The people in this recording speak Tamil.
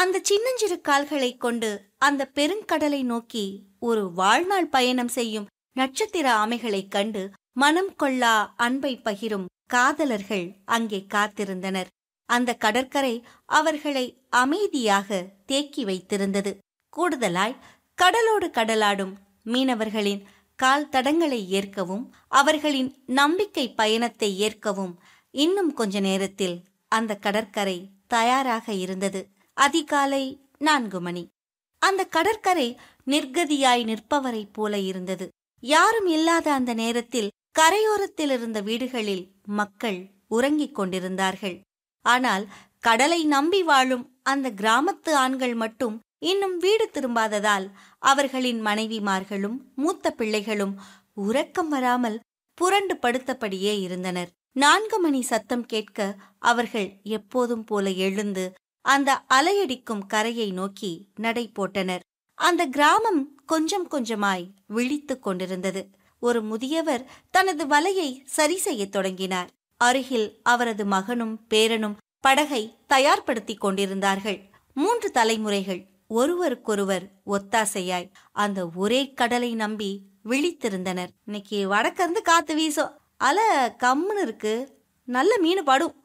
அந்த சின்னஞ்சிறு கால்களை கொண்டு அந்த பெருங்கடலை நோக்கி ஒரு வாழ்நாள் பயணம் செய்யும் நட்சத்திர ஆமைகளைக் கண்டு மனம் கொள்ளா அன்பை பகிரும் காதலர்கள் அங்கே காத்திருந்தனர் அந்த கடற்கரை அவர்களை அமைதியாக தேக்கி வைத்திருந்தது கூடுதலாய் கடலோடு கடலாடும் மீனவர்களின் கால் தடங்களை ஏற்கவும் அவர்களின் நம்பிக்கை பயணத்தை ஏற்கவும் இன்னும் கொஞ்ச நேரத்தில் அந்த கடற்கரை தயாராக இருந்தது அதிகாலை நான்கு மணி அந்த கடற்கரை நிர்கதியாய் நிற்பவரைப் போல இருந்தது யாரும் இல்லாத அந்த நேரத்தில் கரையோரத்தில் இருந்த வீடுகளில் மக்கள் உறங்கிக் கொண்டிருந்தார்கள் ஆனால் கடலை நம்பி வாழும் அந்த கிராமத்து ஆண்கள் மட்டும் இன்னும் வீடு திரும்பாததால் அவர்களின் மனைவிமார்களும் மூத்த பிள்ளைகளும் உறக்கம் வராமல் புரண்டு படுத்தபடியே இருந்தனர் நான்கு மணி சத்தம் கேட்க அவர்கள் எப்போதும் போல எழுந்து அந்த அலையடிக்கும் கரையை நோக்கி நடை போட்டனர் அந்த கிராமம் கொஞ்சம் கொஞ்சமாய் விழித்துக் கொண்டிருந்தது ஒரு முதியவர் தனது வலையை சரி செய்யத் தொடங்கினார் அருகில் அவரது மகனும் பேரனும் படகை தயார்படுத்திக் கொண்டிருந்தார்கள் மூன்று தலைமுறைகள் ஒருவருக்கொருவர் ஒத்தாசையாய் அந்த ஒரே கடலை நம்பி விழித்திருந்தனர் இன்னைக்கு வடக்கிருந்து காத்து வீசும் அலை கம்முன்னு இருக்கு நல்ல மீன் படும்